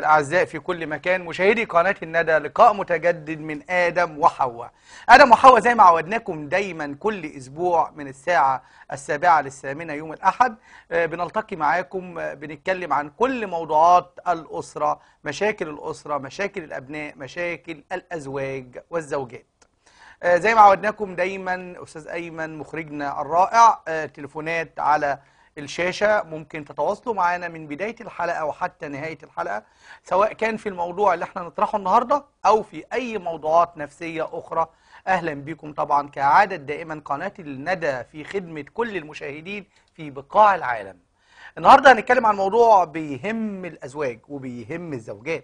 الأعزاء في كل مكان مشاهدي قناة الندى لقاء متجدد من آدم وحواء آدم وحواء زي ما عودناكم دايما كل أسبوع من الساعة السابعة للثامنة يوم الأحد آه، بنلتقي معاكم آه، بنتكلم عن كل موضوعات الأسرة مشاكل الأسرة مشاكل الأبناء مشاكل الأزواج والزوجات آه، زي ما عودناكم دايما استاذ ايمن مخرجنا الرائع آه، تليفونات على الشاشه ممكن تتواصلوا معنا من بدايه الحلقه وحتى نهايه الحلقه سواء كان في الموضوع اللي احنا نطرحه النهارده او في اي موضوعات نفسيه اخرى اهلا بكم طبعا كعاده دائما قناه الندى في خدمه كل المشاهدين في بقاع العالم النهارده هنتكلم عن موضوع بيهم الازواج وبيهم الزوجات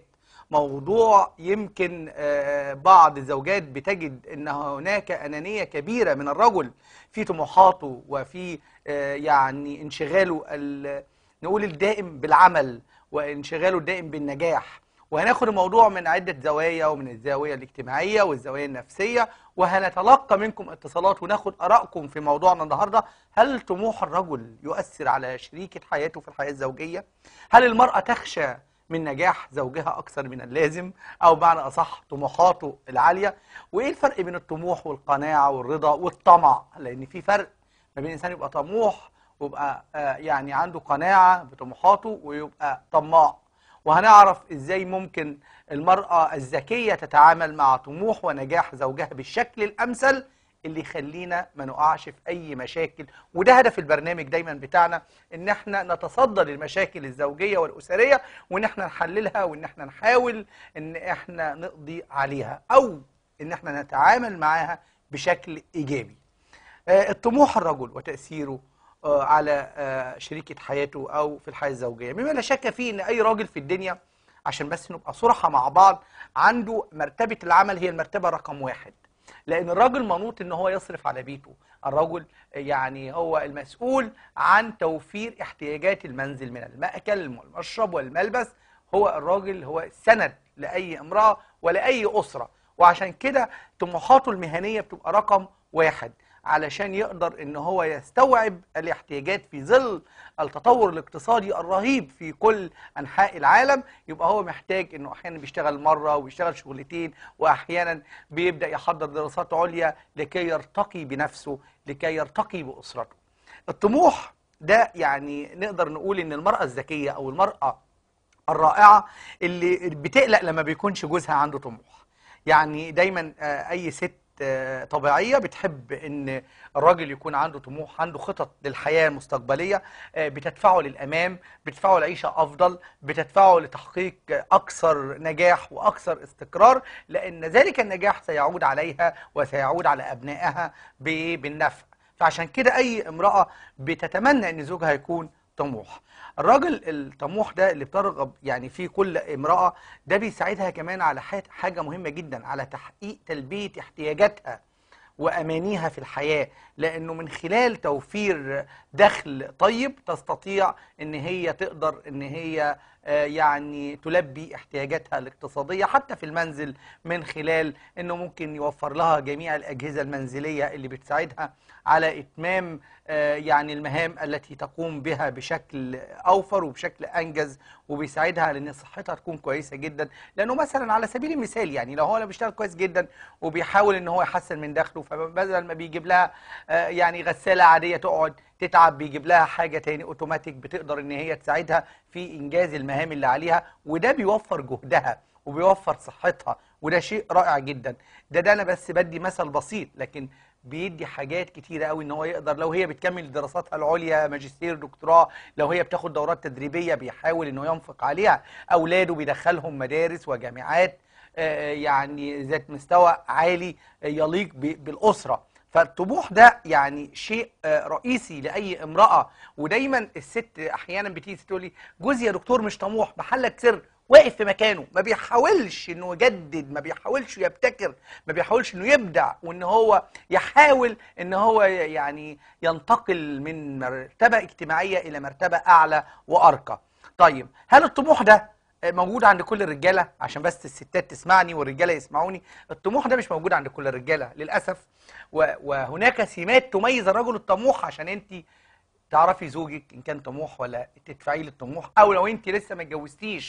موضوع يمكن آه، بعض الزوجات بتجد ان هناك انانيه كبيره من الرجل في طموحاته وفي آه، يعني انشغاله ال- نقول الدائم بالعمل وانشغاله الدائم بالنجاح وهناخد الموضوع من عدة زوايا ومن الزاوية الاجتماعية والزاوية النفسية وهنتلقى منكم اتصالات وناخد آرائكم في موضوعنا النهاردة هل طموح الرجل يؤثر على شريكة حياته في الحياة الزوجية؟ هل المرأة تخشى من نجاح زوجها أكثر من اللازم أو بمعنى أصح طموحاته العالية وإيه الفرق بين الطموح والقناعة والرضا والطمع لأن في فرق ما بين إنسان يبقى طموح ويبقى آه، يعني عنده قناعة بطموحاته ويبقى طماع وهنعرف ازاي ممكن المرأة الذكية تتعامل مع طموح ونجاح زوجها بالشكل الأمثل اللي يخلينا ما نقعش في أي مشاكل وده هدف البرنامج دايما بتاعنا إن احنا نتصدى للمشاكل الزوجية والأسرية وإن احنا نحللها وإن احنا نحاول إن احنا نقضي عليها أو إن احنا نتعامل معاها بشكل إيجابي آه، الطموح الرجل وتأثيره آه، على آه، شريكة حياته أو في الحياة الزوجية مما لا شك فيه أن أي راجل في الدنيا عشان بس نبقى صراحة مع بعض عنده مرتبة العمل هي المرتبة رقم واحد لأن الراجل منوط أن هو يصرف على بيته الرجل يعني هو المسؤول عن توفير احتياجات المنزل من المأكل والمشرب والملبس هو الراجل هو السند لأي امرأة ولأي أسرة وعشان كده طموحاته المهنية بتبقى رقم واحد علشان يقدر ان هو يستوعب الاحتياجات في ظل التطور الاقتصادي الرهيب في كل انحاء العالم يبقى هو محتاج انه احيانا بيشتغل مره وبيشتغل شغلتين واحيانا بيبدا يحضر دراسات عليا لكي يرتقي بنفسه لكي يرتقي باسرته الطموح ده يعني نقدر نقول ان المراه الذكيه او المراه الرائعه اللي بتقلق لما بيكونش جوزها عنده طموح يعني دايما آه، اي ست آه، طبيعيه بتحب ان الراجل يكون عنده طموح عنده خطط للحياه المستقبليه آه، بتدفعه للامام بتدفعه لعيشه افضل بتدفعه لتحقيق آه، اكثر نجاح واكثر استقرار لان ذلك النجاح سيعود عليها وسيعود على ابنائها ب- بالنفع فعشان كده اي امراه بتتمنى ان زوجها يكون طموح الراجل الطموح ده اللي بترغب يعني فيه كل امرأة ده بيساعدها كمان على حاجة- حاجة مهمة جدا على تحقيق تلبية احتياجاتها وأمانيها في الحياة لأنه من خلال توفير دخل طيب تستطيع أن هي تقدر أن هي آه، يعني تلبي احتياجاتها الاقتصادية حتى في المنزل من خلال أنه ممكن يوفر لها جميع الأجهزة المنزلية اللي بتساعدها على إتمام آه، يعني المهام التي تقوم بها بشكل أوفر وبشكل أنجز وبيساعدها على أن صحتها تكون كويسة جدا لأنه مثلا على سبيل المثال يعني لو هو بيشتغل كويس جدا وبيحاول أن هو يحسن من دخله فبدل ما بيجيب لها آه، يعني غسالة عادية تقعد تتعب بيجيب لها حاجة تاني اوتوماتيك بتقدر ان هي تساعدها في انجاز المهام اللي عليها وده بيوفر جهدها وبيوفر صحتها وده شيء رائع جدا ده ده انا بس بدي مثل بسيط لكن بيدي حاجات كتيرة قوي ان هو يقدر لو هي بتكمل دراساتها العليا ماجستير دكتوراه لو هي بتاخد دورات تدريبية بيحاول انه ينفق عليها اولاده بيدخلهم مدارس وجامعات آه، يعني ذات مستوى عالي آه، يليق ب- بالأسرة فالطموح ده يعني شيء آه، رئيسي لأي امرأة ودايما الست أحيانا بتيجي تقول لي جوزي يا دكتور مش طموح محلك سر واقف في مكانه ما بيحاولش انه يجدد ما بيحاولش يبتكر ما بيحاولش انه يبدع وان هو يحاول ان هو يعني ينتقل من مرتبة اجتماعية الى مرتبة اعلى وارقى طيب هل الطموح ده موجود عند كل الرجاله عشان بس الستات تسمعني والرجاله يسمعوني الطموح ده مش موجود عند كل الرجاله للاسف و- وهناك سمات تميز الرجل الطموح عشان انت تعرفي زوجك ان كان طموح ولا تدفعي له الطموح او لو انت لسه ما اتجوزتيش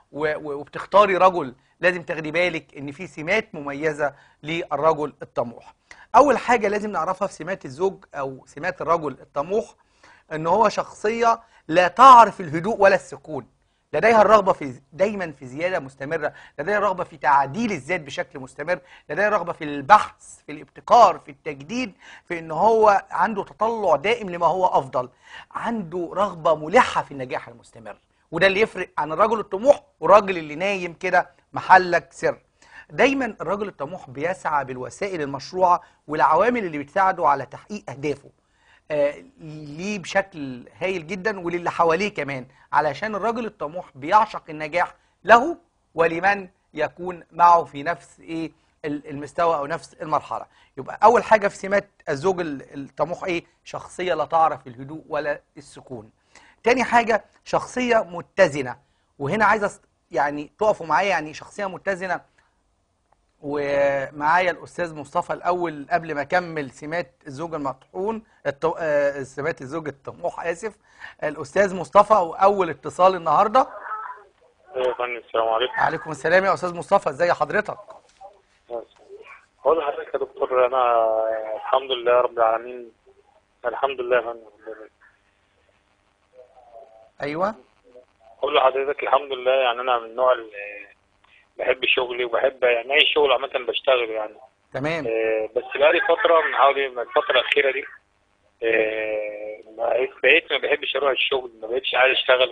و- و- وبتختاري رجل لازم تاخدي بالك ان في سمات مميزه للرجل الطموح اول حاجه لازم نعرفها في سمات الزوج او سمات الرجل الطموح ان هو شخصيه لا تعرف الهدوء ولا السكون لديها الرغبه في دايما في زياده مستمره لديها الرغبه في تعديل الذات بشكل مستمر لديها الرغبه في البحث في الابتكار في التجديد في ان هو عنده تطلع دائم لما هو افضل عنده رغبه ملحه في النجاح المستمر وده اللي يفرق عن الرجل الطموح والراجل اللي نايم كده محلك سر دايما الرجل الطموح بيسعى بالوسائل المشروعه والعوامل اللي بتساعده على تحقيق اهدافه آه، ليه بشكل هايل جدا وللي حواليه كمان علشان الرجل الطموح بيعشق النجاح له ولمن يكون معه في نفس ايه ال- المستوى او نفس المرحله يبقى اول حاجه في سمات الزوج ال- الطموح ايه شخصيه لا تعرف الهدوء ولا السكون تاني حاجه شخصيه متزنه وهنا عايز أست- يعني تقفوا معايا يعني شخصيه متزنه ومعايا الاستاذ مصطفى الاول قبل ما اكمل سمات الزوج المطحون الط- آه، سمات الزوج الطموح اسف الاستاذ مصطفى واول اتصال النهارده ايوه يا فندم السلام عليكم عليكم السلام يا استاذ مصطفى ازي حضرتك هقول لحضرتك يا دكتور انا الحمد لله رب العالمين الحمد لله يا فندم ايوه اقول لحضرتك الحمد لله يعني انا من النوع اللي بحب شغلي وبحب يعني اي شغل عامه بشتغل يعني تمام آه، بس بقالي فتره من حوالي من الفتره الاخيره دي آه، بقيت بقيت ما بحبش اروح الشغل ما بقتش عايز اشتغل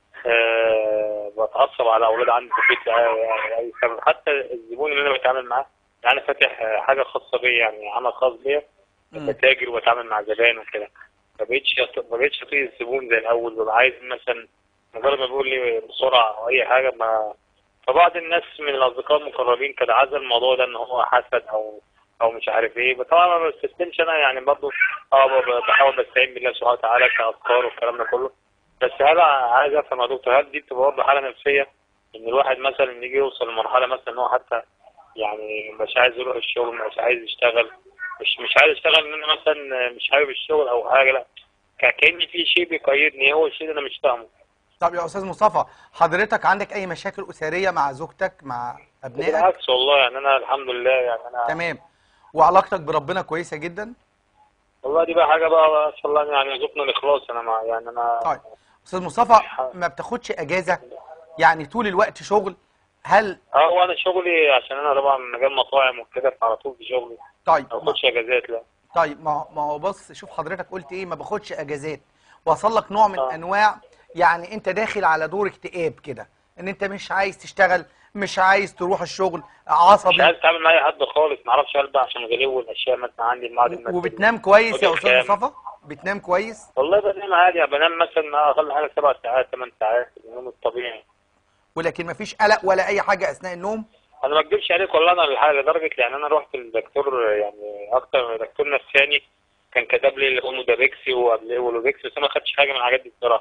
آه، بتعصب على اولاد عندي في البيت يعني اي سبب حتى الزبون اللي انا بتعامل معاه يعني فاتح آه، حاجه خاصه بيا يعني عمل خاص بيا مم. بتاجر وبتعامل مع زبائن وكده ما بقتش ما بقتش اطيق الزبون زي الاول ببقى عايز مثلا مجرد ما بيقول لي بسرعه او اي حاجه ما فبعض الناس من الاصدقاء المقربين كان عزل الموضوع ده ان هو حسد او او مش عارف ايه طبعا ما بستسلمش انا يعني برضه اه ب- بحاول بستعين بالله سبحانه وتعالى كاذكار والكلام ده كله بس هل عايز افهم يا دكتور هل دي بتبقى برضه حاله نفسيه ان الواحد مثلا يجي يوصل لمرحله مثلا ان هو حتى يعني مش عايز يروح الشغل مش عايز يشتغل مش مش عايز اشتغل ان انا مثلا مش حابب الشغل او حاجه لا ك- كأن في شيء بيقيدني هو الشيء اللي انا مش فاهمه طب يا استاذ مصطفى حضرتك عندك اي مشاكل اسريه مع زوجتك مع ابنائك بالعكس والله يعني انا الحمد لله يعني انا تمام وعلاقتك بربنا كويسه جدا والله دي بقى حاجه بقى ما شاء الله يعني يرزقنا الاخلاص انا مع يعني انا طيب استاذ مصطفى ما بتاخدش اجازه يعني طول الوقت شغل هل اه وانا شغلي عشان انا طبعا مجال مطاعم وكده فعلى طول في شغلي طيب ما باخدش اجازات لا طيب ما هو- ما هو بص شوف حضرتك قلت ايه ما باخدش اجازات وصل لك نوع من آه. انواع يعني انت داخل على دور اكتئاب كده ان انت مش عايز تشتغل مش عايز تروح الشغل مش عصبي عايز اتعامل مع اي حد خالص ما اعرفش هل بقى عشان غلو الاشياء مثلا عندي المعدن المادي. وبتنام كويس يا راجل استاذ كام؟ مصطفى بتنام كويس والله بنام عادي يعني بنام مثلا اقل حاجه سبع ساعات ثمان ساعات النوم الطبيعي ولكن ما فيش قلق ولا اي حاجه اثناء النوم انا ما اكذبش عليك والله انا الحاجه لدرجه يعني انا رحت للدكتور يعني اكتر من دكتور نفساني كان كتب لي اللي هو موداريكسي وقبل- ولوبيكس بس انا ما خدتش حاجه من الحاجات دي بصراحه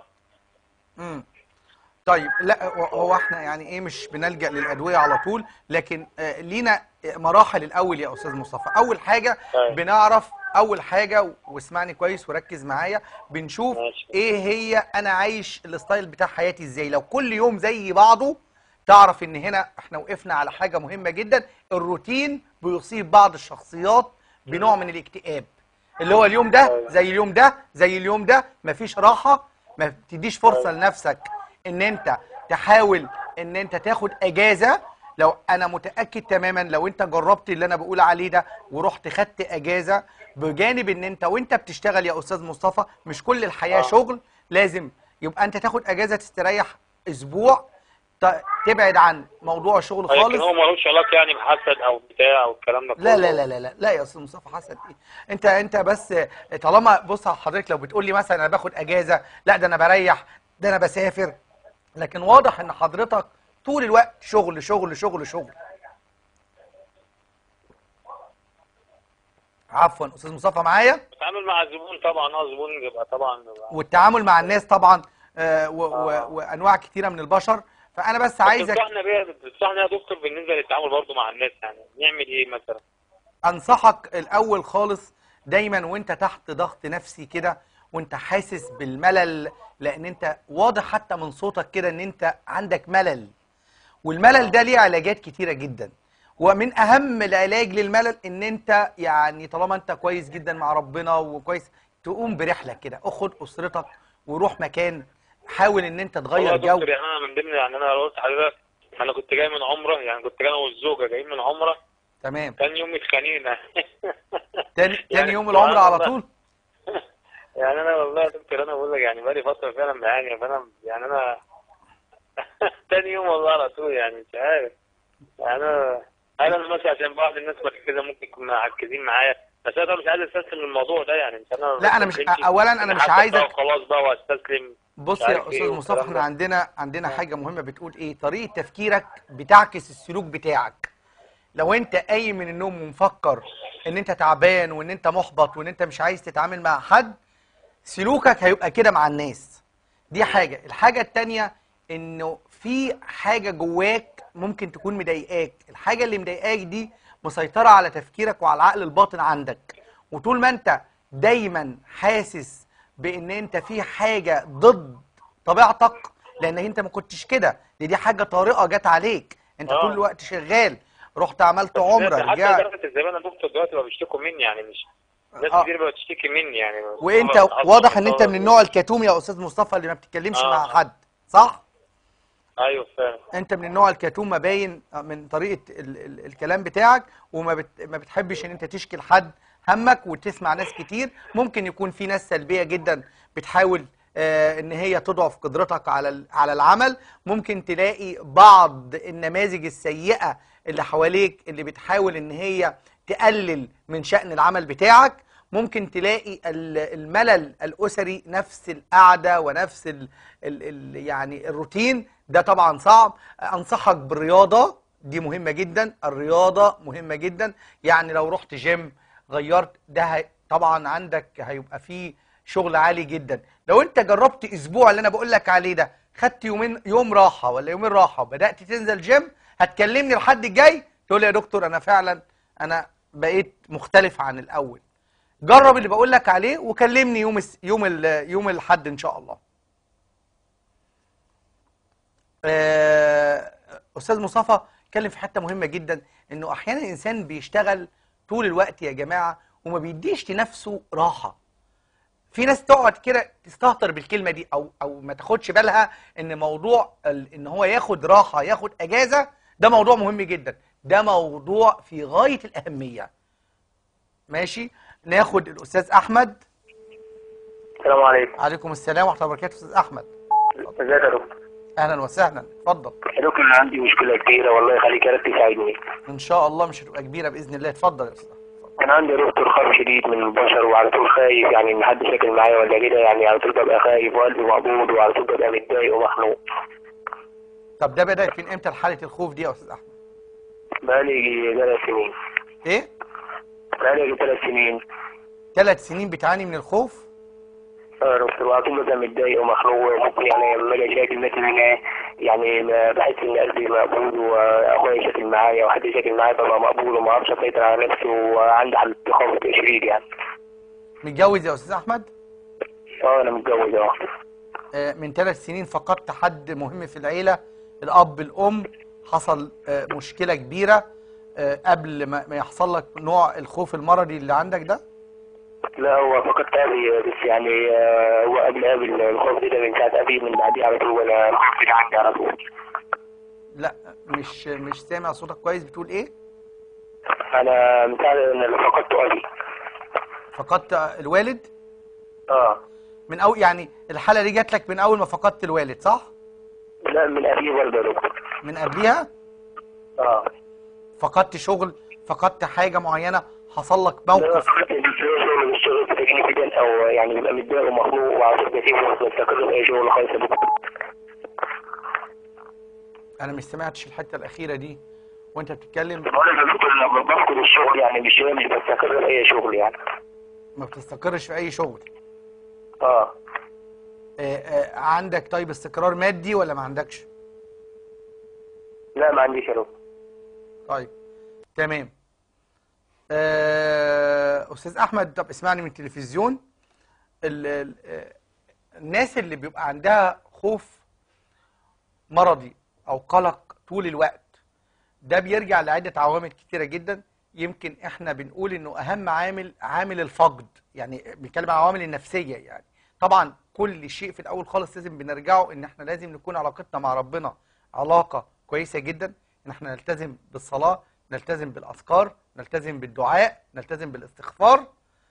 امم طيب لا هو- هو احنا يعني ايه مش بنلجأ للأدوية على طول لكن آه، لينا مراحل الأول يا أستاذ مصطفى أول حاجة طيب. بنعرف أول حاجة واسمعني كويس وركز معايا بنشوف ماشي. إيه هي أنا عايش الستايل بتاع حياتي إزاي لو كل يوم زي بعضه تعرف إن هنا إحنا وقفنا على حاجة مهمة جدا الروتين بيصيب بعض الشخصيات بنوع من الاكتئاب اللي هو اليوم ده أيوة. زي اليوم ده زي اليوم ده مفيش راحة ما بتديش فرصة لنفسك ان انت تحاول ان انت تاخد اجازة لو انا متأكد تماما لو انت جربت اللي انا بقول عليه ده ورحت خدت اجازة بجانب ان انت وانت بتشتغل يا استاذ مصطفى مش كل الحياة آه. شغل لازم يبقى انت تاخد اجازة تستريح اسبوع ت- تبعد عن موضوع الشغل لكن خالص هو ملوش علاقه يعني بحسد او بتاع او الكلام ده لا كله. لا لا لا لا لا يا استاذ مصطفى حسن ايه انت انت بس طالما بص على حضرتك لو بتقول لي مثلا انا باخد اجازه لا ده انا بريح ده انا بسافر لكن واضح ان حضرتك طول الوقت شغل شغل شغل شغل عفوا استاذ مصطفى معايا بتعامل مع الزبون طبعا اه الزبون بيبقى طبعا بيبقى والتعامل مع الناس طبعا آه و و آه. وانواع كتيره من البشر فانا بس عايزك بتنصحنا بيها بتنصحنا يا دكتور بالنسبه للتعامل برضه مع الناس يعني نعمل ايه مثلا؟ انصحك الاول خالص دايما وانت تحت ضغط نفسي كده وانت حاسس بالملل لان انت واضح حتى من صوتك كده ان انت عندك ملل والملل ده ليه علاجات كتيره جدا ومن اهم العلاج للملل ان انت يعني طالما انت كويس جدا مع ربنا وكويس تقوم برحله كده اخد اسرتك وروح مكان حاول ان انت والله تغير يا جو دكتور يعني انا من ضمن يعني انا قلت لحضرتك انا كنت جاي من عمره يعني كنت جاي انا والزوجه جايين من عمره تمام تاني يوم اتخانقنا تاني تاني يعني يوم العمره على والله- طول يعني انا والله يا دكتور انا بقول لك يعني بقالي فتره فعلا بعاني فانا يعني انا تاني يوم والله على طول يعني مش عارف يعني انا انا مثلا عشان بعض الناس كده ممكن يكونوا مركزين معايا بس انا مش عايز استسلم الموضوع ده يعني مش انا لا، أنا مش- بستسلمش. أولاً أنا مش حتى عايزك- بقى خلاص بقى واستسلم بص مش يا عارف إيه استاذ مصطفى والكلام احنا ده. عندنا عندنا حاجه مهمه بتقول ايه طريقه تفكيرك بتعكس السلوك بتاعك لو انت قايم من النوم ومفكر ان انت تعبان وان انت محبط وان انت مش عايز تتعامل مع حد سلوكك هيبقى كده مع الناس دي حاجه الحاجه التانية انه في حاجه جواك ممكن تكون مضايقاك الحاجه اللي مضايقاك دي مسيطره على تفكيرك وعلى العقل الباطن عندك وطول ما انت دايما حاسس بان انت في حاجه ضد طبيعتك لان انت ما كنتش كده دي, دي حاجه طارئه جت عليك انت آه. طول الوقت شغال رحت عملت عمره حتى رجعت درجه الزبائن يا دكتور دلوقتي بقى بيشتكوا مني يعني مش ناس آه. كتير بقى بتشتكي مني يعني وانت بتعصب واضح ان انت وبتعصب. من النوع الكتوم يا استاذ مصطفى اللي ما بتتكلمش آه. مع حد صح ايوه فعلا انت من النوع الكتوم ما باين من طريقه ال ال الكلام بتاعك وما بت ما بتحبش ان انت تشكي لحد همك وتسمع ناس كتير ممكن يكون في ناس سلبيه جدا بتحاول آه ان هي تضعف قدرتك على ال- على العمل ممكن تلاقي بعض النماذج السيئه اللي حواليك اللي بتحاول ان هي تقلل من شأن العمل بتاعك ممكن تلاقي ال- الملل الأسري نفس القعدة ونفس ال ال ال يعني الروتين ده طبعا صعب أنصحك بالرياضة دي مهمة جدا الرياضة مهمة جدا يعني لو رحت جيم غيرت ده هي- طبعا عندك هيبقى فيه شغل عالي جدا لو انت جربت اسبوع اللي انا بقول لك عليه ده خدت يومين يوم راحة ولا يومين راحة وبدأت تنزل جيم هتكلمني الحد الجاي تقول لي يا دكتور انا فعلا انا بقيت مختلف عن الاول جرب اللي بقول لك عليه وكلمني يوم الس... يوم ال... يوم الحد ان شاء الله آه، استاذ مصطفى اتكلم في حته مهمه جدا انه احيانا الانسان بيشتغل طول الوقت يا جماعه وما بيديش لنفسه راحه في ناس تقعد كده تستهتر بالكلمه دي او او ما تاخدش بالها ان موضوع ال- ان هو ياخد راحه ياخد اجازه ده موضوع مهم جدا ده موضوع في غايه الاهميه ماشي ناخد الاستاذ احمد السلام عليكم عليكم السلام ورحمه الله وبركاته استاذ احمد ازيك يا دكتور اهلا وسهلا اتفضل يا دكتور انا عندي مشكله كبيره والله يخليك يا ريت تساعدني ان شاء الله مش هتبقى كبيره باذن الله اتفضل يا استاذ اتفضل. انا عندي يا دكتور خوف شديد من البشر وعلى طول خايف يعني ان حد شاكل معايا ولا كده يعني على طول ببقى خايف وقلبي مقبوض وعلى طول ببقى متضايق ومخنوق طب ده بدات من امتى حاله الخوف دي يا استاذ احمد بقالي يجي ثلاث سنين ايه بقالي يجي ثلاث سنين ثلاث سنين بتعاني من الخوف اه يا دكتور وعلى طول ببقى متضايق ومخنوق وممكن يعني لما اجي شاكل مثلا يعني ما بحس ان قلبي مقبوض واخويا شاكل معايا وحد شاكل معايا ببقى مقبوض وما اعرفش اسيطر على نفسي وعندي حالة خوف شديد يعني متجوز يا استاذ احمد اه انا متجوز اه آه، من ثلاث سنين فقدت حد مهم في العيله الاب الام حصل آه، مشكله كبيره آه، قبل ما ما يحصل لك نوع الخوف المرضي اللي عندك ده لا هو فقدت ابي بس يعني آه، هو قبل قبل الخوف ده من ساعه ابي من بعديه على طول وانا الخوف ده عندي على طول لا مش مش سامع صوتك كويس بتقول ايه انا من ساعه ان فقدت ابي فقدت الوالد اه من أول يعني الحاله دي جات لك من اول ما فقدت الوالد صح لا من ابي برضه يا دكتور من قبلها اه فقدت شغل فقدت حاجه معينه حصل لك لا موقف فقدت الشغل من الشغل بتجيني في او يعني ببقى متضايق ومخنوق وعلى طول بسيبه وبستقر في اي شغل خالص يا دكتور انا مش سمعتش الحته الاخيره دي وانت بتتكلم بقول لك يا دكتور لما بفقد الشغل يعني مش مش بستقر في اي شغل يعني ما بتستقرش في اي شغل اه آه، آه، عندك طيب استقرار مادي ولا ما عندكش لا ما عنديش يا دكتور طيب تمام آه، استاذ احمد طب اسمعني من التلفزيون ال- ال- آه، الناس اللي بيبقى عندها خوف مرضي او قلق طول الوقت ده بيرجع لعدة عوامل كتيرة جدا يمكن احنا بنقول انه اهم عامل عامل الفقد يعني بنتكلم عن العوامل النفسية يعني طبعا كل شيء في الاول خالص لازم بنرجعه ان احنا لازم نكون علاقتنا مع ربنا علاقة كويسة جدا ان احنا نلتزم بالصلاة نلتزم بالاذكار نلتزم بالدعاء نلتزم بالاستغفار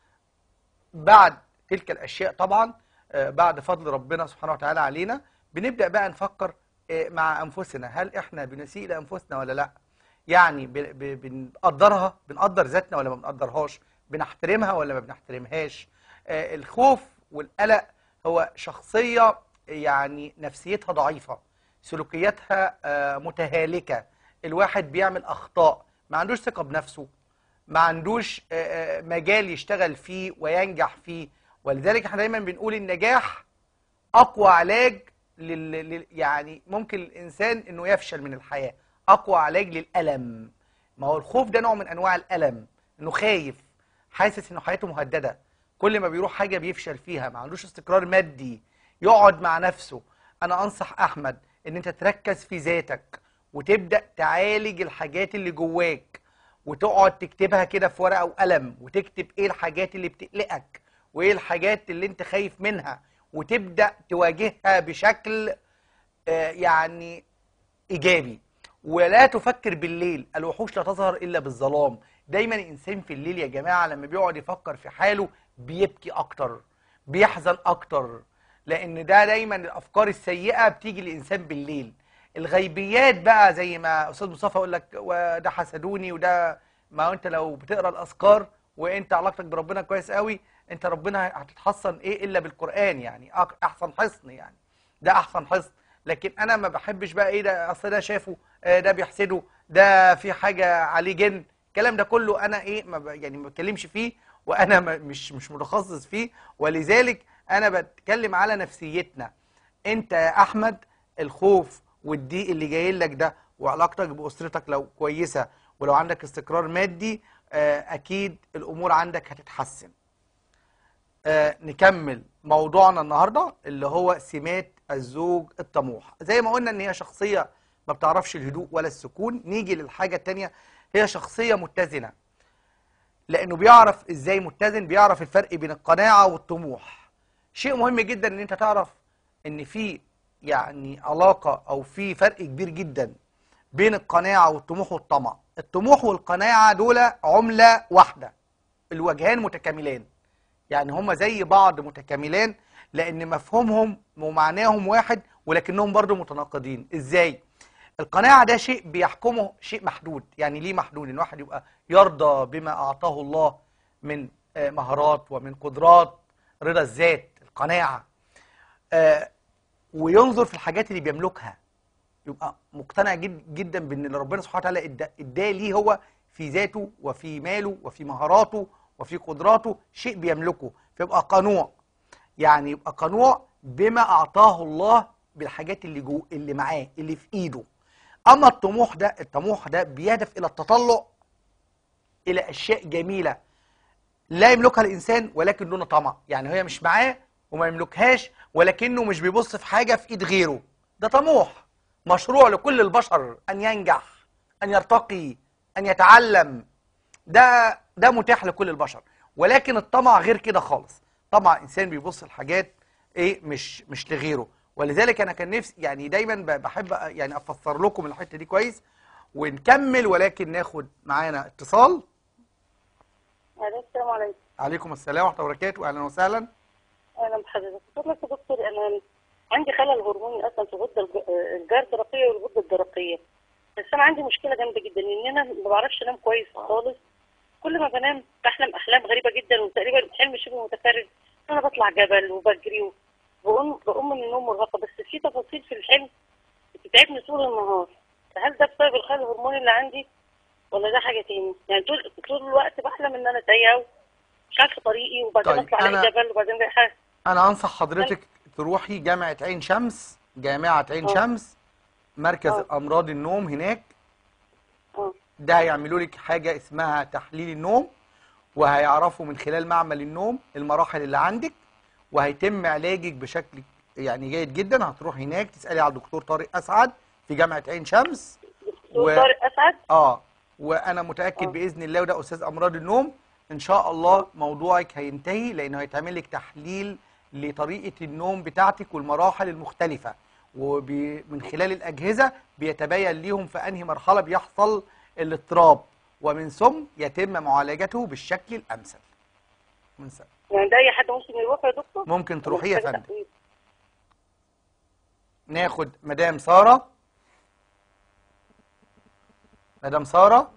بعد تلك الاشياء طبعا آه، بعد فضل ربنا سبحانه وتعالى علينا بنبدا بقى نفكر آه، مع انفسنا هل احنا بنسيء لانفسنا ولا لا يعني ب- ب- بنقدرها بنقدر ذاتنا ولا ما بنقدرهاش بنحترمها ولا ما بنحترمهاش آه، الخوف والقلق هو شخصيه يعني نفسيتها ضعيفه سلوكياتها آه، متهالكه الواحد بيعمل اخطاء ما عندوش ثقه بنفسه ما عندوش آه، آه، مجال يشتغل فيه وينجح فيه ولذلك احنا دايما بنقول النجاح اقوى علاج لل... لل... يعني ممكن الانسان انه يفشل من الحياه اقوى علاج للالم ما هو الخوف ده نوع من انواع الالم انه خايف حاسس انه حياته مهدده كل ما بيروح حاجه بيفشل فيها ما عندوش استقرار مادي يقعد مع نفسه انا انصح احمد ان انت تركز في ذاتك وتبدا تعالج الحاجات اللي جواك وتقعد تكتبها كده في ورقه وقلم وتكتب ايه الحاجات اللي بتقلقك وايه الحاجات اللي انت خايف منها وتبدا تواجهها بشكل آه، يعني ايجابي ولا تفكر بالليل الوحوش لا تظهر الا بالظلام دايما الانسان في الليل يا جماعه لما بيقعد يفكر في حاله بيبكي اكتر بيحزن اكتر لان ده دايما الافكار السيئه بتيجي للانسان بالليل الغيبيات بقى زي ما استاذ مصطفى يقول لك وده حسدوني وده ما هو انت لو بتقرا الاذكار وانت علاقتك بربنا كويس قوي انت ربنا هتتحصن ايه الا بالقران يعني أك- احسن حصن يعني ده احسن حصن لكن انا ما بحبش بقى ايه ده اصل ده شافه آه، ده بيحسده ده في حاجه عليه جن الكلام ده كله انا ايه ما ب- يعني ما بتكلمش فيه وانا ما- مش مش متخصص فيه ولذلك انا بتكلم على نفسيتنا انت يا احمد الخوف والضيق اللي جاي لك ده وعلاقتك باسرتك لو كويسه ولو عندك استقرار مادي آه، اكيد الامور عندك هتتحسن آه، نكمل موضوعنا النهارده اللي هو سمات الزوج الطموح زي ما قلنا ان هي شخصيه ما بتعرفش الهدوء ولا السكون نيجي للحاجه التانية هي شخصيه متزنه لانه بيعرف ازاي متزن بيعرف الفرق بين القناعه والطموح شيء مهم جدا ان انت تعرف ان في يعني علاقه او في فرق كبير جدا بين القناعه والطموح والطمع الطموح والقناعه دول عمله واحده الوجهان متكاملان يعني هما زي بعض متكاملان لان مفهومهم ومعناهم واحد ولكنهم برضو متناقضين ازاي القناعة ده شيء بيحكمه شيء محدود يعني ليه محدود ان الواحد يبقى يرضى بما اعطاه الله من آه، مهارات ومن قدرات رضا الذات القناعة آه، وينظر في الحاجات اللي بيملكها يبقى مقتنع جد جدا بان اللي ربنا سبحانه وتعالى اداه إداه ليه هو في ذاته وفي ماله وفي مهاراته وفي قدراته شيء بيملكه فيبقى قنوع يعني يبقى قنوع بما اعطاه الله بالحاجات اللي جو اللي معاه اللي في ايده اما الطموح ده الطموح ده بيهدف الى التطلع الى اشياء جميله لا يملكها الانسان ولكن دون طمع يعني هي مش معاه وما يملكهاش ولكنه مش بيبص في حاجه في ايد غيره ده طموح مشروع لكل البشر ان ينجح ان يرتقي ان يتعلم ده ده متاح لكل البشر ولكن الطمع غير كده خالص طمع انسان بيبص لحاجات ايه مش مش لغيره ولذلك انا كان نفسي يعني دايما ب- بحب أ- يعني افسر لكم الحته دي كويس ونكمل ولكن ناخد معانا اتصال ألو، السلام عليكم عليكم السلام ورحمه الله وبركاته اهلا وسهلا اهلا بحضرتك بقول لك يا دكتور انا عندي خلل هرموني اصلا في الغده الج- الجردرقيه والغده الدرقيه بس انا عندي مشكله جامده جدا ان انا ما بعرفش انام كويس خالص كل ما بنام بحلم احلام غريبه جدا وتقريبا حلم شبه متكرر انا بطلع جبل وبجري وبقوم بقوم من النوم مرهقه بس في تفاصيل في الحلم بتتعبني طول النهار فهل ده بسبب الخلل الهرموني اللي عندي ولا ده حاجه تاني يعني طول طول الوقت بحلم ان انا تايهه مش عارفه طريقي وبعدين طيب، اطلع أنا- الاقي جبل وبعدين الاقي حاجه انا انصح حضرتك تروحي جامعه عين شمس جامعه عين آه. شمس مركز آه. امراض النوم هناك اه ده هيعملوا لك حاجه اسمها تحليل النوم وهيعرفوا من خلال معمل النوم المراحل اللي عندك وهيتم علاجك بشكل يعني جيد جدا هتروح هناك تسالي على الدكتور طارق اسعد في جامعه عين شمس دكتور طارق اسعد اه وانا متاكد آه. باذن الله وده استاذ امراض النوم ان شاء الله موضوعك هينتهي لانه هيتعمل لك تحليل لطريقه النوم بتاعتك والمراحل المختلفه ومن خلال الاجهزه بيتبين ليهم في انهي مرحله بيحصل الاضطراب ومن ثم يتم معالجته بالشكل الامثل من س- يعني ده اي حد ممكن يروح يا دكتور ممكن تروحي يا محتاجة فندم تحويل. ناخد مدام ساره مدام ساره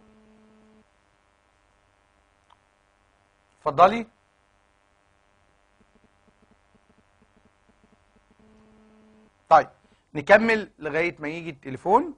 اتفضلي طيب نكمل لغايه ما يجي التليفون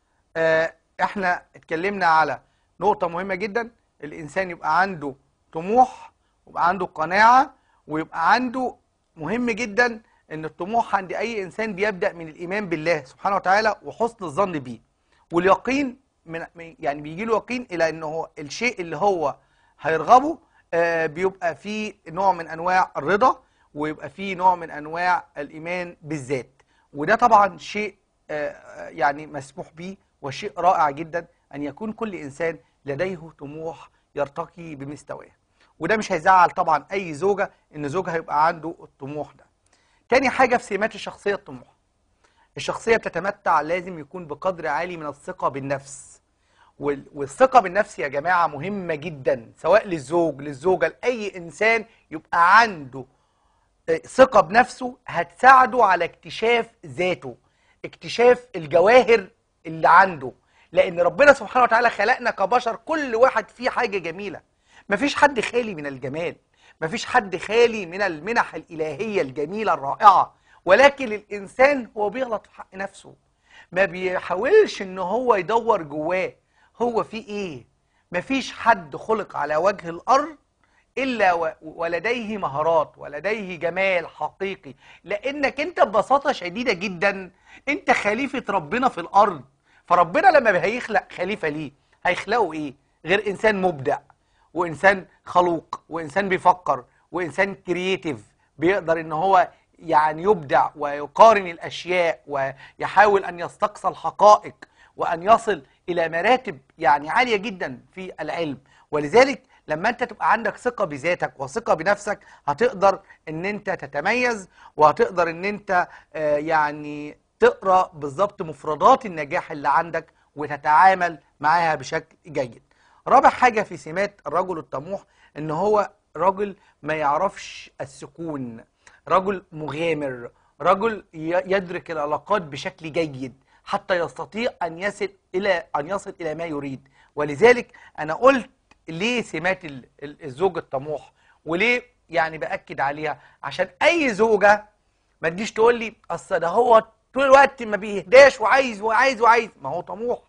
آه احنا اتكلمنا على نقطه مهمه جدا الانسان يبقى عنده طموح ويبقى عنده قناعه ويبقى عنده مهم جدا ان الطموح عند اي انسان بيبدا من الايمان بالله سبحانه وتعالى وحسن الظن بيه واليقين من من- يعني بيجي له يقين الى ان هو الشيء اللي هو هيرغبه آه، بيبقى فيه نوع من انواع الرضا ويبقى فيه نوع من انواع الايمان بالذات وده طبعا شيء آه، آه، يعني مسموح به وشيء رائع جدا ان يكون كل انسان لديه طموح يرتقي بمستواه وده مش هيزعل طبعا اي زوجه ان زوجها يبقى عنده الطموح ده تاني حاجه في سمات الشخصيه الطموح الشخصيه بتتمتع لازم يكون بقدر عالي من الثقه بالنفس وال- والثقه بالنفس يا جماعه مهمه جدا سواء للزوج للزوجه لاي انسان يبقى عنده آه، ثقه بنفسه هتساعده على اكتشاف ذاته اكتشاف الجواهر اللي عنده لان ربنا سبحانه وتعالى خلقنا كبشر كل واحد فيه حاجه جميله مفيش حد خالي من الجمال مفيش حد خالي من المنح الالهيه الجميله الرائعه ولكن الانسان هو بيغلط في حق نفسه ما بيحاولش ان هو يدور جواه هو في ايه مفيش حد خلق على وجه الارض الا و- ولديه مهارات ولديه جمال حقيقي لانك انت ببساطه شديده جدا انت خليفه ربنا في الارض فربنا لما هيخلق خليفه ليه هيخلقه ايه غير انسان مبدع وانسان خلوق وانسان بيفكر وانسان كرييتيف بيقدر ان هو يعني يبدع ويقارن الاشياء ويحاول ان يستقصى الحقائق وان يصل الى مراتب يعني عاليه جدا في العلم ولذلك لما انت تبقى عندك ثقه بذاتك وثقه بنفسك هتقدر ان انت تتميز وهتقدر ان انت آه، يعني تقرا بالظبط مفردات النجاح اللي عندك وتتعامل معاها بشكل جيد رابع حاجه في سمات الرجل الطموح ان هو رجل ما يعرفش السكون رجل مغامر رجل ي- يدرك العلاقات بشكل جيد حتى يستطيع ان يصل الى ان يصل الى ما يريد ولذلك انا قلت ليه سمات ال- ال- الزوج الطموح وليه يعني باكد عليها عشان اي زوجه ما تجيش تقول لي اصل ده هو طول الوقت ما بيهداش وعايز وعايز وعايز ما هو طموح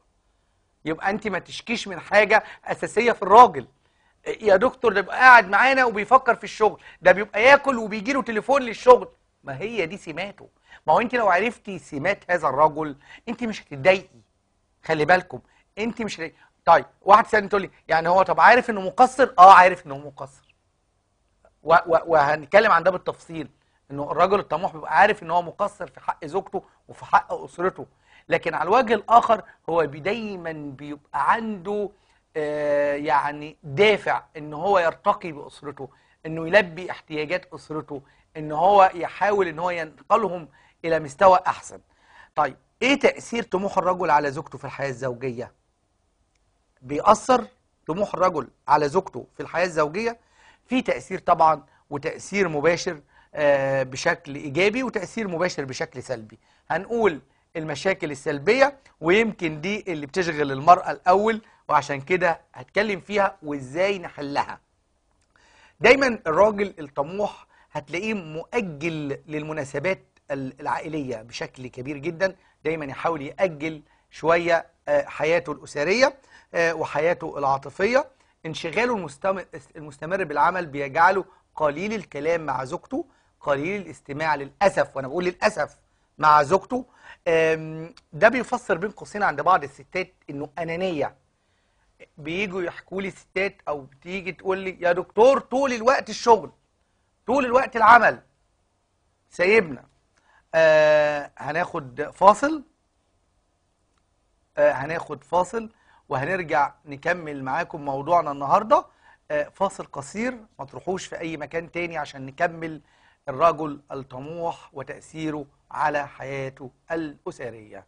يبقى انت ما تشكيش من حاجه اساسيه في الراجل يا دكتور ده بيبقى قاعد معانا وبيفكر في الشغل ده بيبقى ياكل وبيجي له تليفون للشغل ما هي دي سماته ما هو انت لو عرفتي سمات هذا الرجل انت مش هتتضايقي خلي بالكم انت مش هتضايقي. طيب واحد ثاني تقول لي يعني هو طب عارف انه مقصر اه عارف انه مقصر و- و- وهنتكلم عن ده بالتفصيل انه الرجل الطموح بيبقى عارف ان هو مقصر في حق زوجته وفي حق اسرته لكن على الوجه الاخر هو بي- دايما بيبقى عنده آه، يعني دافع ان هو يرتقي باسرته انه يلبي احتياجات اسرته ان هو يحاول ان هو ينقلهم الى مستوى احسن طيب ايه تاثير طموح الرجل على زوجته في الحياه الزوجيه بيأثر طموح الرجل على زوجته في الحياة الزوجية في تأثير طبعا وتأثير مباشر آه، بشكل إيجابي وتأثير مباشر بشكل سلبي هنقول المشاكل السلبية ويمكن دي اللي بتشغل المرأة الأول وعشان كده هتكلم فيها وإزاي نحلها دايما الراجل الطموح هتلاقيه مؤجل للمناسبات ال- العائلية بشكل كبير جدا دايما يحاول يأجل شوية آه، حياته الأسرية آه، وحياته العاطفية انشغاله المستمر, المستمر بالعمل بيجعله قليل الكلام مع زوجته قليل الاستماع للأسف وأنا بقول للأسف مع زوجته آم، ده بيفسر بين قوسين عند بعض الستات إنه أنانية بييجوا يحكوا لي ستات او بتيجي تقول لي يا دكتور طول الوقت الشغل طول الوقت العمل سايبنا آه هناخد فاصل آه، هناخد فاصل وهنرجع نكمل معاكم موضوعنا النهارده آه، فاصل قصير ما تروحوش في اي مكان تاني عشان نكمل الرجل الطموح وتأثيره على حياته الأسرية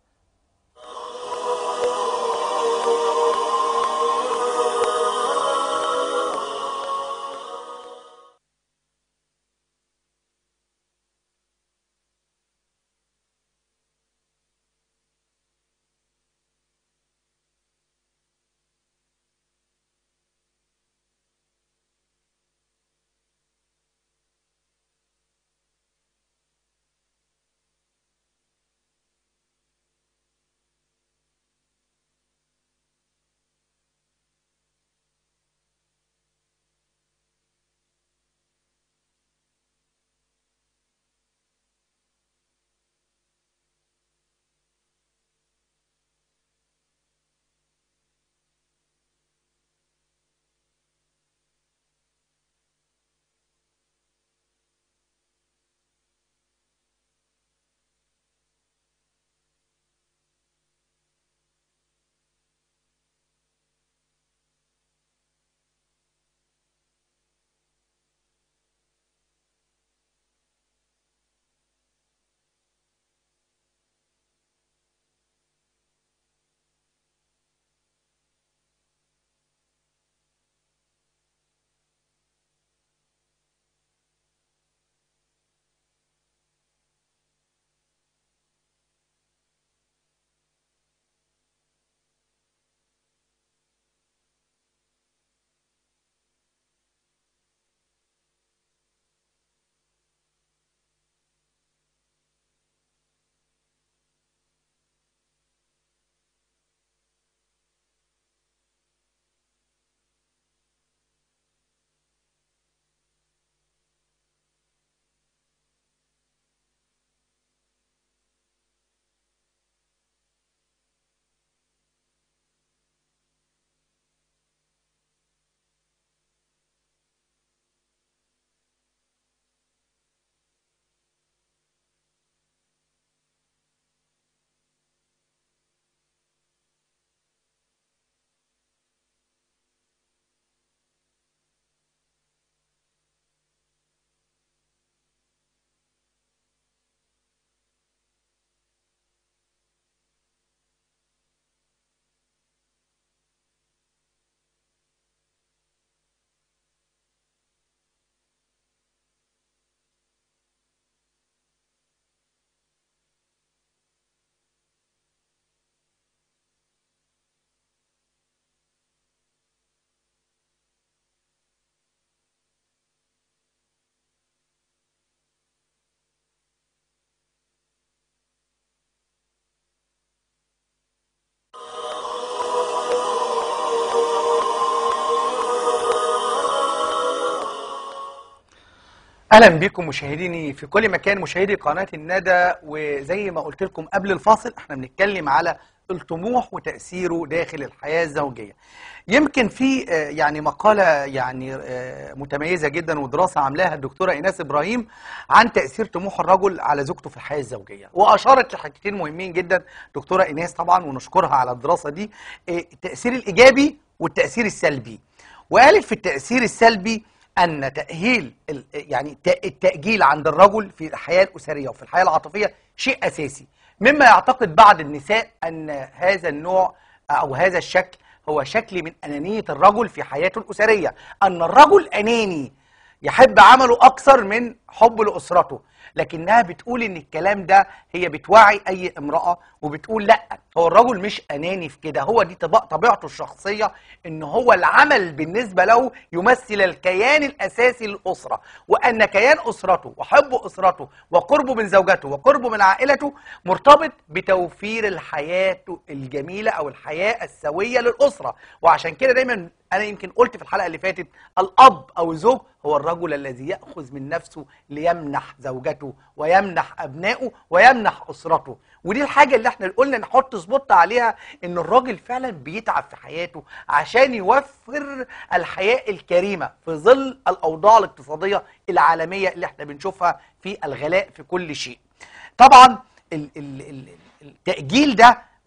اهلا بكم مشاهديني في كل مكان مشاهدي قناه الندى وزي ما قلت لكم قبل الفاصل احنا بنتكلم على الطموح وتاثيره داخل الحياه الزوجيه يمكن في آه، يعني مقاله يعني آه، متميزه جدا ودراسه عاملاها الدكتوره ايناس ابراهيم عن تاثير طموح الرجل على زوجته في الحياه الزوجيه واشارت لحاجتين مهمين جدا دكتوره ايناس طبعا ونشكرها على الدراسه دي آه، التاثير الايجابي والتاثير السلبي وقالت في التاثير السلبي ان تاهيل ال- يعني ت- التاجيل عند الرجل في الحياه الاسريه وفي الحياه العاطفيه شيء اساسي مما يعتقد بعض النساء ان هذا النوع او هذا الشكل هو شكل من انانيه الرجل في حياته الاسريه ان الرجل اناني يحب عمله اكثر من حبه لاسرته لكنها بتقول ان الكلام ده هي بتوعي اي امراه وبتقول لا هو الرجل مش اناني في كده هو دي طبع- طبيعته الشخصيه ان هو العمل بالنسبه له يمثل الكيان الاساسي للاسره وان كيان اسرته وحب اسرته وقربه من زوجته وقربه من عائلته مرتبط بتوفير الحياه الجميله او الحياه السويه للاسره وعشان كده دايما انا يمكن قلت في الحلقه اللي فاتت الاب او الزوج هو الرجل الذي ياخذ من نفسه ليمنح زوجته ويمنح ابنائه ويمنح اسرته ودي الحاجه اللي احنا قلنا نحط سبوت عليها ان الراجل فعلا بيتعب في حياته عشان يوفر الحياه الكريمه في ظل الاوضاع الاقتصاديه العالميه اللي احنا بنشوفها في الغلاء في كل شيء طبعا ال- ال- ال- التاجيل ده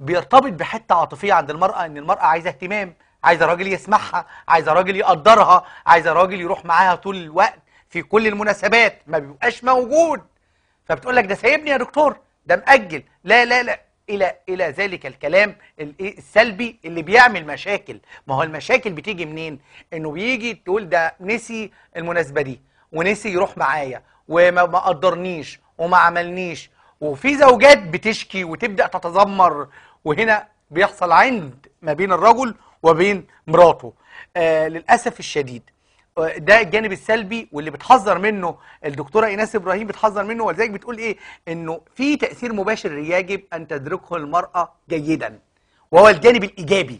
بيرتبط بحته عاطفيه عند المراه ان المراه عايزه اهتمام عايزه راجل يسمعها عايزه راجل يقدرها عايزه راجل يروح معاها طول الوقت في كل المناسبات ما بيبقاش موجود فبتقول لك ده سايبني يا دكتور ده مأجل لا لا لا الى الى ذلك الكلام الإيه السلبي اللي بيعمل مشاكل ما هو المشاكل بتيجي منين انه بيجي تقول ده نسي المناسبه دي ونسي يروح معايا وما ما قدرنيش وما عملنيش وفي زوجات بتشكي وتبدا تتذمر وهنا بيحصل عند ما بين الرجل وبين مراته آه للاسف الشديد ده الجانب السلبي واللي بتحذر منه الدكتوره ايناس ابراهيم بتحذر منه ولذلك بتقول ايه انه في تاثير مباشر يجب ان تدركه المراه جيدا وهو الجانب الايجابي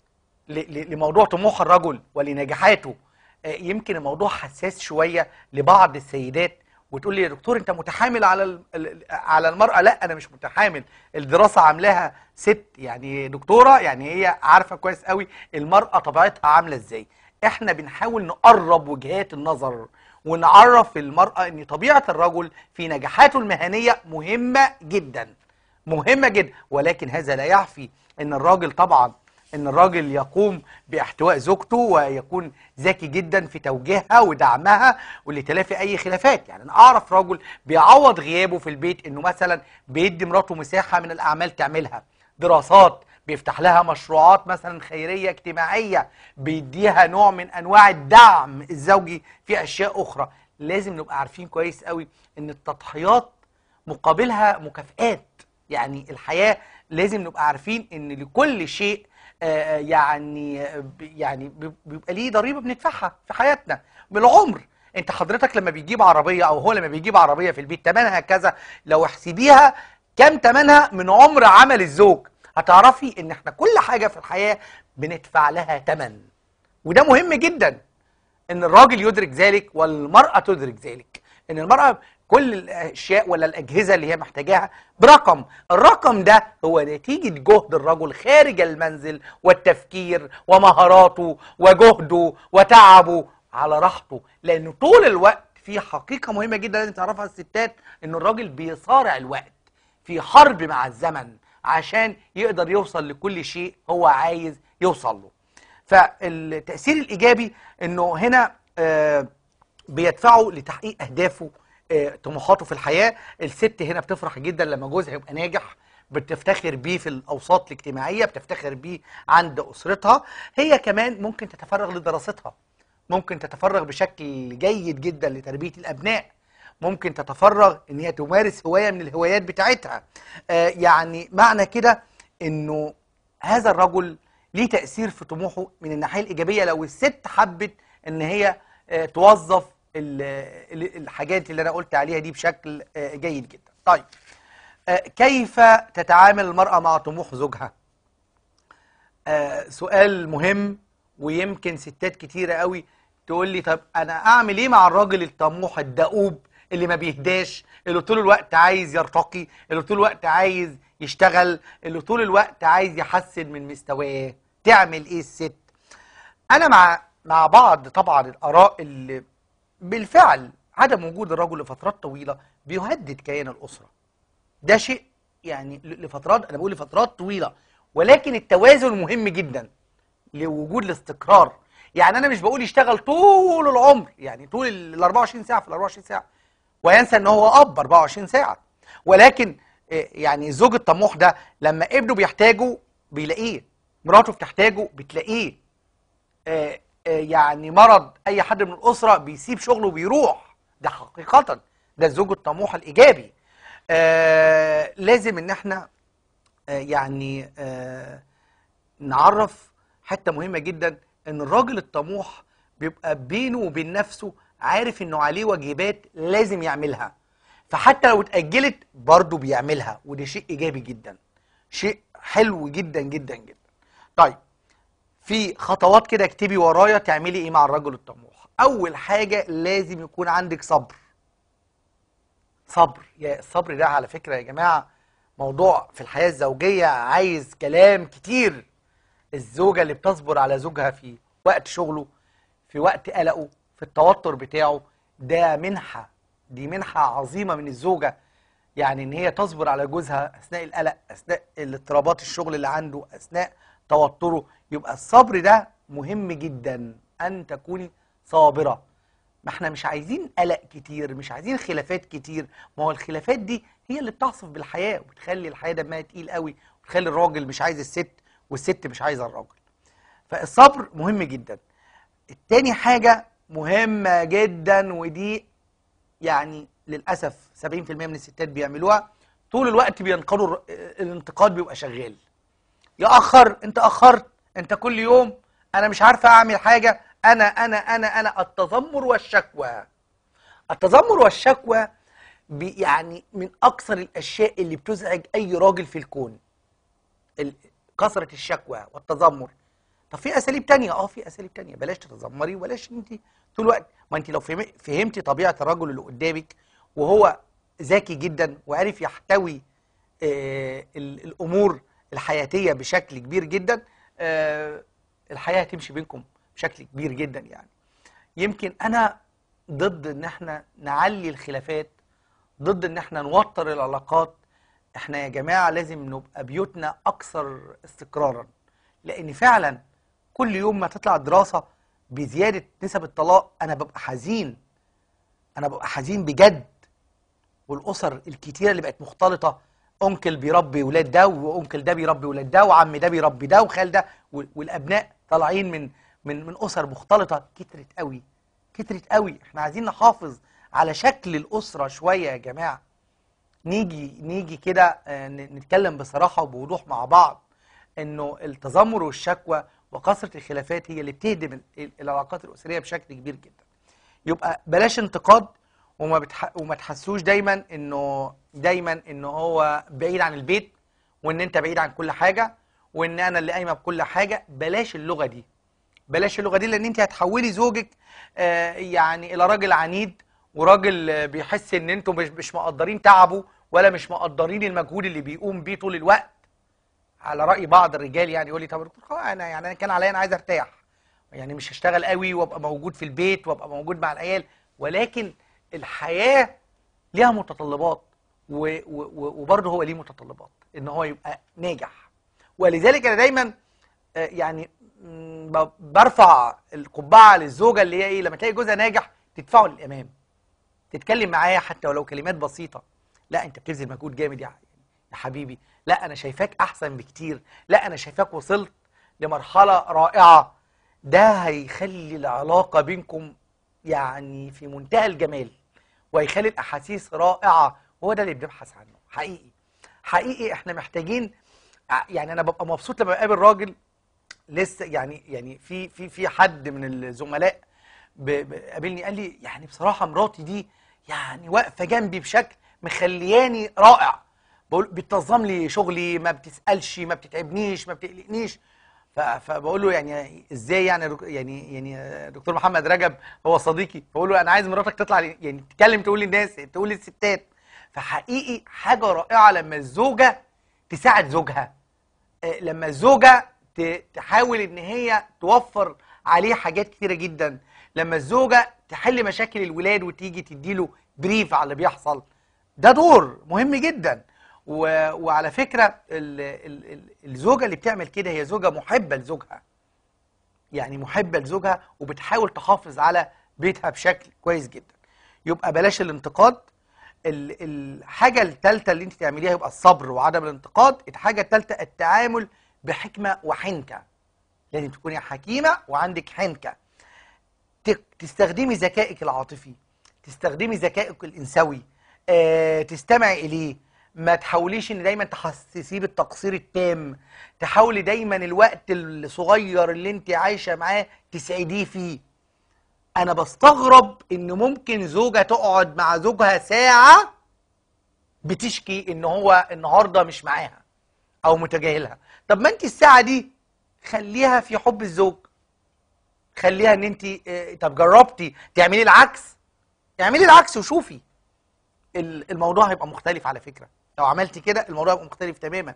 ل- ل- لموضوع طموح الرجل ولنجاحاته آه، يمكن الموضوع حساس شويه لبعض السيدات وتقول لي يا دكتور انت متحامل على ال- ال- على المراه لا انا مش متحامل الدراسه عاملاها ست يعني دكتوره يعني هي عارفه كويس قوي المراه طبيعتها عامله ازاي احنا بنحاول نقرب وجهات النظر ونعرف المراه ان طبيعه الرجل في نجاحاته المهنيه مهمه جدا مهمة جدا ولكن هذا لا يعفي ان الراجل طبعا ان الراجل يقوم باحتواء زوجته ويكون ذكي جدا في توجيهها ودعمها ولتلافي اي خلافات يعني انا اعرف رجل بيعوض غيابه في البيت انه مثلا بيدي مراته مساحة من الاعمال تعملها دراسات بيفتح لها مشروعات مثلا خيرية اجتماعية بيديها نوع من انواع الدعم الزوجي في اشياء اخرى لازم نبقى عارفين كويس قوي ان التضحيات مقابلها مكافآت يعني الحياة لازم نبقى عارفين ان لكل شيء آه، يعني ب- يعني ب- بيبقى ليه ضريبة بندفعها في حياتنا بالعمر انت حضرتك لما بيجيب عربية او هو لما بيجيب عربية في البيت تمنها كذا لو احسبيها كم تمنها من عمر عمل الزوج هتعرفي ان احنا كل حاجة في الحياة بندفع لها تمن وده مهم جدا ان الراجل يدرك ذلك والمرأة تدرك ذلك ان المرأة كل الاشياء ولا الاجهزة اللي هي محتاجاها برقم الرقم ده هو نتيجة جهد الرجل خارج المنزل والتفكير ومهاراته وجهده وتعبه على راحته لانه طول الوقت في حقيقة مهمة جدا لازم تعرفها الستات ان الراجل بيصارع الوقت في حرب مع الزمن عشان يقدر يوصل لكل شيء هو عايز يوصل له فالتأثير الإيجابي أنه هنا آه، بيدفعه لتحقيق أهدافه آه، طموحاته في الحياة الست هنا بتفرح جدا لما جوزها يبقى ناجح بتفتخر بيه في الأوساط الاجتماعية بتفتخر بيه عند أسرتها هي كمان ممكن تتفرغ لدراستها ممكن تتفرغ بشكل جيد جدا لتربية الأبناء ممكن تتفرغ ان هي تمارس هواية من الهوايات بتاعتها آه يعني معنى كده انه هذا الرجل ليه تأثير في طموحه من الناحية الإيجابية لو الست حبت ان هي آه توظف ال- ال- الحاجات اللي انا قلت عليها دي بشكل آه جيد جدا طيب آه كيف تتعامل المرأة مع طموح زوجها آه سؤال مهم ويمكن ستات كتيرة قوي تقول لي طب انا اعمل ايه مع الراجل الطموح الدؤوب اللي ما بيهداش اللي طول الوقت عايز يرتقي اللي طول الوقت عايز يشتغل اللي طول الوقت عايز يحسن من مستواه تعمل ايه الست انا مع مع بعض طبعا الاراء اللي بالفعل عدم وجود الرجل لفترات طويلة بيهدد كيان الأسرة ده شيء يعني ل- لفترات انا بقول لفترات طويله ولكن التوازن مهم جدا لوجود الاستقرار يعني انا مش بقول يشتغل طول العمر يعني طول ال 24 ساعه في ال 24 ساعه وينسى ان هو اب 24 ساعه ولكن آه، يعني الزوج الطموح ده لما ابنه بيحتاجه بيلاقيه مراته بتحتاجه بتلاقيه آه، آه، يعني مرض اي حد من الاسره بيسيب شغله وبيروح ده حقيقه ده الزوج الطموح الايجابي آه لازم ان احنا آه يعني آه نعرف حته مهمه جدا ان الراجل الطموح بيبقى بينه وبين نفسه عارف انه عليه واجبات لازم يعملها فحتى لو اتاجلت برضه بيعملها وده شيء ايجابي جدا شيء حلو جدا جدا جدا طيب في خطوات كده اكتبي ورايا تعملي ايه مع الرجل الطموح اول حاجه لازم يكون عندك صبر صبر يا الصبر ده على فكره يا جماعه موضوع في الحياه الزوجيه عايز كلام كتير الزوجه اللي بتصبر على زوجها في وقت شغله في وقت قلقه في التوتر بتاعه ده منحه دي منحه عظيمه من الزوجه يعني ان هي تصبر على جوزها اثناء القلق اثناء الاضطرابات الشغل اللي عنده اثناء توتره يبقى الصبر ده مهم جدا ان تكوني صابره ما احنا مش عايزين قلق كتير مش عايزين خلافات كتير ما هو الخلافات دي هي اللي بتعصف بالحياه وبتخلي الحياه دمها تقيل قوي وتخلي الراجل مش عايز الست والست مش عايزه الراجل فالصبر مهم جدا التاني حاجه مهمه جدا ودي يعني للاسف 70% من الستات بيعملوها طول الوقت بينقضوا الر- الانتقاد بيبقى شغال ياخر انت اخرت انت كل يوم انا مش عارفه اعمل حاجه انا انا انا انا التذمر والشكوى التذمر والشكوى بي- يعني من اكثر الاشياء اللي بتزعج اي راجل في الكون ال- كثره الشكوى والتذمر طب في اساليب تانية اه في اساليب تانية بلاش تتذمري وبلاش انت طول الوقت ما انت لو فهم- فهمتي طبيعه الرجل اللي قدامك وهو ذكي جدا وعرف يحتوي آه، ال- الامور الحياتيه بشكل كبير جدا آه، الحياه هتمشي بينكم بشكل كبير جدا يعني يمكن انا ضد ان احنا نعلي الخلافات ضد ان احنا نوتر العلاقات احنا يا جماعه لازم نبقى بيوتنا اكثر استقرارا لان فعلا كل يوم ما تطلع دراسه بزياده نسب الطلاق انا ببقى حزين انا ببقى حزين بجد والاسر الكتيره اللي بقت مختلطه انكل بيربي ولاد ده وانكل ده بيربي ولاد ده وعم ده بيربي ده وخال ده وال- والابناء طالعين من من من اسر مختلطه كترت قوي كترت قوي احنا عايزين نحافظ على شكل الاسره شويه يا جماعه نيجي نيجي كده آه، ن- نتكلم بصراحه وبوضوح مع بعض انه التذمر والشكوى وكثره الخلافات هي اللي بتهدم ال- ال- العلاقات الاسريه بشكل كبير جدا يبقى بلاش انتقاد وما بتح... وما تحسوش دايما انه دايما انه هو بعيد عن البيت وان انت بعيد عن كل حاجه وان انا اللي قايمه بكل حاجه بلاش اللغه دي بلاش اللغه دي لان انت هتحولي زوجك آه، يعني الى راجل عنيد وراجل آه، بيحس ان انتم مش مش مقدرين تعبه ولا مش مقدرين المجهود اللي بيقوم بيه طول الوقت على راي بعض الرجال يعني يقول لي طب يا دكتور خلاص انا يعني انا كان عليا انا عايز ارتاح يعني مش هشتغل قوي وابقى موجود في البيت وابقى موجود مع العيال ولكن الحياه ليها متطلبات و- و- و- وبرضه هو ليه متطلبات ان هو يبقى ناجح ولذلك انا دايما آه، يعني مم، ب- برفع القبعه للزوجه اللي هي ايه لما تلاقي جوزها ناجح تدفعه للامام تتكلم معاه حتى ولو كلمات بسيطه لا انت بتبذل مجهود جامد يا يا حبيبي لا انا شايفاك احسن بكتير لا انا شايفاك وصلت لمرحله رائعه ده هيخلي العلاقه بينكم يعني في منتهى الجمال وهيخلي الاحاسيس رائعه وهو ده اللي بنبحث عنه حقيقي حقيقي احنا محتاجين ع- يعني انا ببقى مبسوط لما بقابل راجل لسه يعني يعني في في في حد من الزملاء ب- ب- قابلني قال لي يعني بصراحه مراتي دي يعني واقفه جنبي بشكل مخلياني رائع بقول بتنظم لي شغلي ما بتسالش ما بتتعبنيش ما بتقلقنيش ف- فبقول له يعني ازاي يعني يا دك- يعني يعني دكتور محمد رجب هو صديقي بقول له انا عايز مراتك تطلع لي- يعني تتكلم تقول للناس تقول للستات فحقيقي حاجه رائعه لما الزوجه تساعد زوجها آه، لما الزوجه ت- تحاول ان هي توفر عليه حاجات كتيره جدا لما الزوجه تحل مشاكل الولاد وتيجي تديله بريف على اللي بيحصل ده دور مهم جدا و... وعلى فكره ال... ال... ال... الزوجه اللي بتعمل كده هي زوجه محبه لزوجها يعني محبه لزوجها وبتحاول تحافظ على بيتها بشكل كويس جدا يبقى بلاش الانتقاد ال- الحاجه الثالثه اللي انت تعمليها يبقى الصبر وعدم الانتقاد الحاجه الثالثه التعامل بحكمه وحنكه لازم تكوني حكيمه وعندك حنكه ت- تستخدمي ذكائك العاطفي تستخدمي ذكائك الانثوي آه، تستمعي اليه ما تحاوليش ان دايما تحسسيه بالتقصير التام تحاولي دايما الوقت الصغير اللي انت عايشه معاه تسعديه فيه انا بستغرب ان ممكن زوجة تقعد مع زوجها ساعة بتشكي ان هو النهاردة مش معاها او متجاهلها طب ما انت الساعة دي خليها في حب الزوج خليها ان انت اه، طب جربتي تعملي العكس اعملي العكس وشوفي ال- الموضوع هيبقى مختلف على فكرة لو عملتي كده الموضوع هيبقى مختلف تماما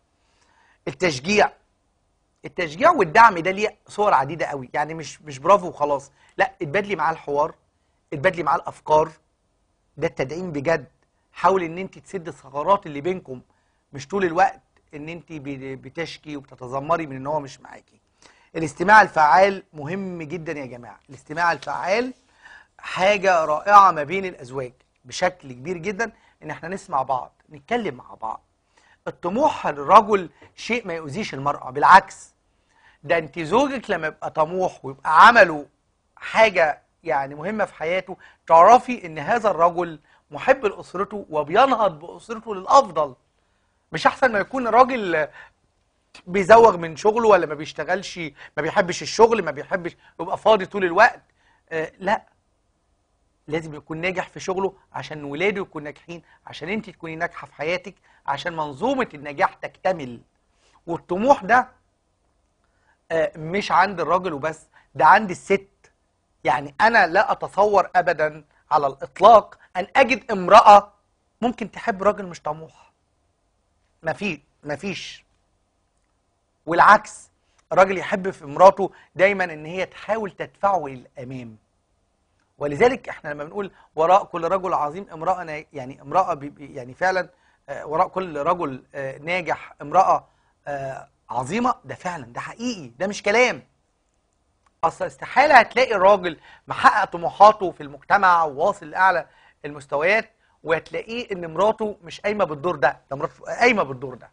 التشجيع التشجيع والدعم ده ليه صور عديده قوي يعني مش مش برافو وخلاص لا اتبادلي معاه الحوار اتبادلي معاه الافكار ده التدعيم بجد حاول ان انت تسد الثغرات اللي بينكم مش طول الوقت ان انت ب- بتشكي وبتتذمري من ان هو مش معاكي الاستماع الفعال مهم جدا يا جماعه الاستماع الفعال حاجه رائعه ما بين الازواج بشكل كبير جدا ان احنا نسمع بعض نتكلم مع بعض الطموح للرجل شيء ما يؤذيش المراه بالعكس ده انت زوجك لما يبقى طموح ويبقى عمله حاجه يعني مهمه في حياته تعرفي ان هذا الرجل محب لاسرته وبينهض باسرته للافضل مش احسن ما يكون راجل بيزوغ من شغله ولا ما بيشتغلش ما بيحبش الشغل ما بيحبش يبقى فاضي طول الوقت آه لا لازم يكون ناجح في شغله عشان ولاده يكونوا ناجحين عشان انت تكوني ناجحه في حياتك عشان منظومه النجاح تكتمل والطموح ده آه، مش عند الراجل وبس ده عند الست يعني انا لا اتصور ابدا على الاطلاق ان اجد امراه ممكن تحب راجل مش طموح ما في ما فيش والعكس الراجل يحب في مراته دايما ان هي تحاول تدفعه للامام ولذلك احنا لما بنقول وراء كل رجل عظيم امراه نا- يعني امراه بي- بي- يعني فعلا آه، وراء كل رجل آه، ناجح امراه آه، عظيمه ده فعلا ده حقيقي ده مش كلام اصل استحاله هتلاقي الراجل محقق طموحاته في المجتمع وواصل لاعلى المستويات وهتلاقيه ان مراته مش قايمه بالدور ده ده مراته قايمه بالدور ده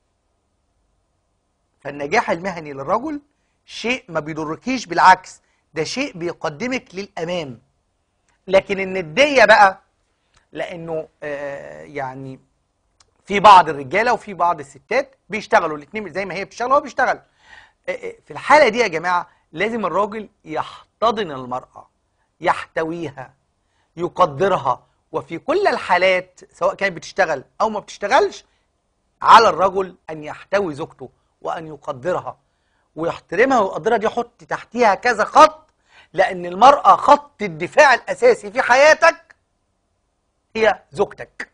فالنجاح المهني للرجل شيء ما بيضركيش بالعكس ده شيء بيقدمك للامام لكن النديه بقى لانه آه يعني في بعض الرجاله وفي بعض الستات بيشتغلوا الاثنين زي ما هي بتشتغل هو بيشتغل آه، آه، في الحاله دي يا جماعه لازم الراجل يحتضن المراه يحتويها يقدرها وفي كل الحالات سواء كانت بتشتغل او ما بتشتغلش على الرجل ان يحتوي زوجته وان يقدرها ويحترمها ويقدرها دي حط تحتيها كذا خط لان المراه خط الدفاع الاساسي في حياتك هي زوجتك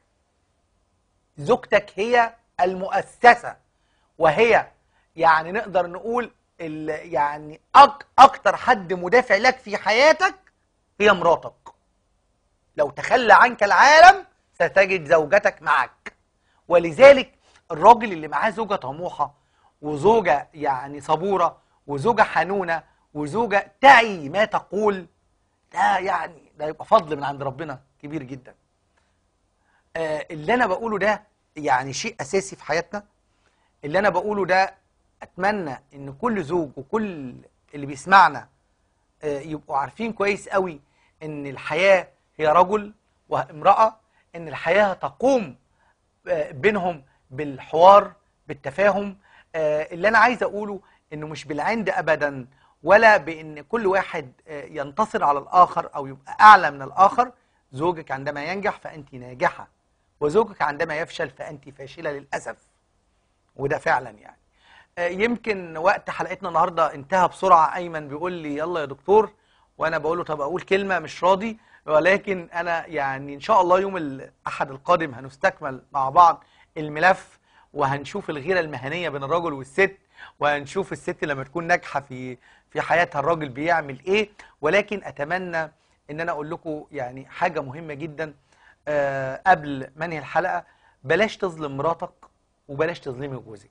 زوجتك هي المؤسسه وهي يعني نقدر نقول ال- يعني أك اكتر حد مدافع لك في حياتك هي مراتك لو تخلى عنك العالم ستجد زوجتك معك ولذلك الراجل اللي معاه زوجة طموحة وزوجة يعني صبورة وزوجة حنونة وزوجة تعي ما تقول ده يعني ده يبقى فضل من عند ربنا كبير جدا آه اللي انا بقوله ده يعني شيء اساسي في حياتنا اللي انا بقوله ده اتمنى ان كل زوج وكل اللي بيسمعنا آه، يبقوا عارفين كويس قوي ان الحياة هي رجل وامرأة ان الحياة تقوم آه، بينهم بالحوار بالتفاهم آه، اللي انا عايز اقوله انه مش بالعند ابدا ولا بان كل واحد آه، ينتصر على الاخر او يبقى اعلى من الاخر زوجك عندما ينجح فانت ناجحة وزوجك عندما يفشل فانت فاشلة للاسف وده فعلا يعني آه، يمكن وقت حلقتنا النهارده انتهى بسرعه ايمن بيقول لي يلا يا دكتور وانا بقول له طب اقول كلمه مش راضي ولكن انا يعني ان شاء الله يوم الاحد القادم هنستكمل مع بعض الملف وهنشوف الغيره المهنيه بين الرجل والست وهنشوف الست لما تكون ناجحه في في حياتها الراجل بيعمل ايه ولكن اتمنى ان انا اقول لكم يعني حاجه مهمه جدا آه، قبل منهي الحلقه بلاش تظلم مراتك وبلاش تظلمي جوزك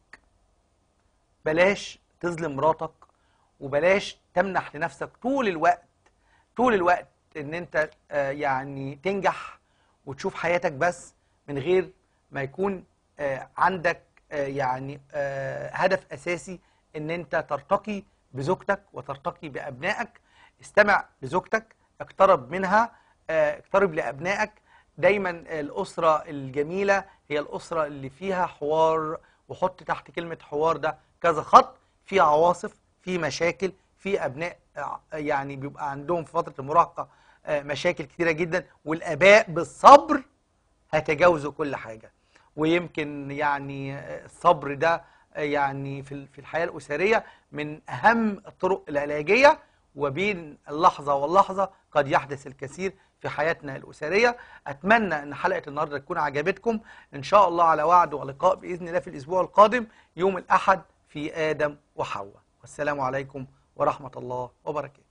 بلاش تظلم مراتك وبلاش تمنح لنفسك طول الوقت طول الوقت ان انت آه، يعني تنجح وتشوف حياتك بس من غير ما يكون آه، عندك آه، يعني آه، هدف اساسي ان انت ترتقي بزوجتك وترتقي بابنائك استمع لزوجتك اقترب منها آه، اقترب لابنائك دايما الاسره الجميله هي الاسره اللي فيها حوار وحط تحت كلمه حوار ده كذا خط في عواصف في مشاكل في ابناء آه، يعني بيبقى عندهم في فتره المراهقه آه، مشاكل كتيره جدا والاباء بالصبر هيتجاوزوا كل حاجه ويمكن يعني آه، الصبر ده آه، يعني في ال- في الحياه الاسريه من اهم الطرق العلاجيه وبين اللحظه واللحظه قد يحدث الكثير في حياتنا الاسريه اتمنى ان حلقه النهارده تكون عجبتكم ان شاء الله على وعد ولقاء باذن الله في الاسبوع القادم يوم الاحد في ادم وحواء والسلام عليكم ورحمه الله وبركاته